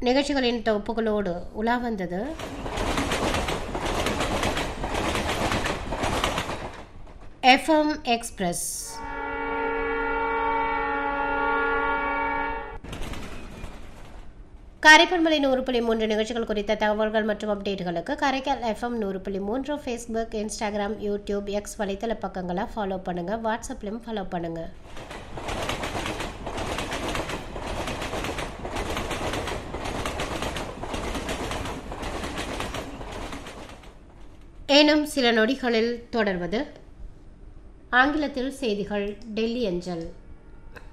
நிகழ்ச்சிகளின் தொகுப்புகளோடு உலா வந்தது எஃப்எம் எக்ஸ்பிரஸ் காரைப்பண்மலை நூறு புள்ளி மூன்று நிகழ்ச்சிகள் குறித்த தகவல்கள் மற்றும் அப்டேட்டுகளுக்கு காரைக்கால் எஃப்எம் நூறு புள்ளி மூன்று ஃபேஸ்புக் இன்ஸ்டாகிராம் யூடியூப் எக்ஸ் வலைத்தள பக்கங்களை ஃபாலோ பண்ணுங்கள் வாட்ஸ்அப்லையும் ஃபாலோ பண்ணுங்கள் ஏனும் சில நொடிகளில் தொடர்வது ஆங்கிலத்தில் செய்திகள் டெல்லி அஞ்சல்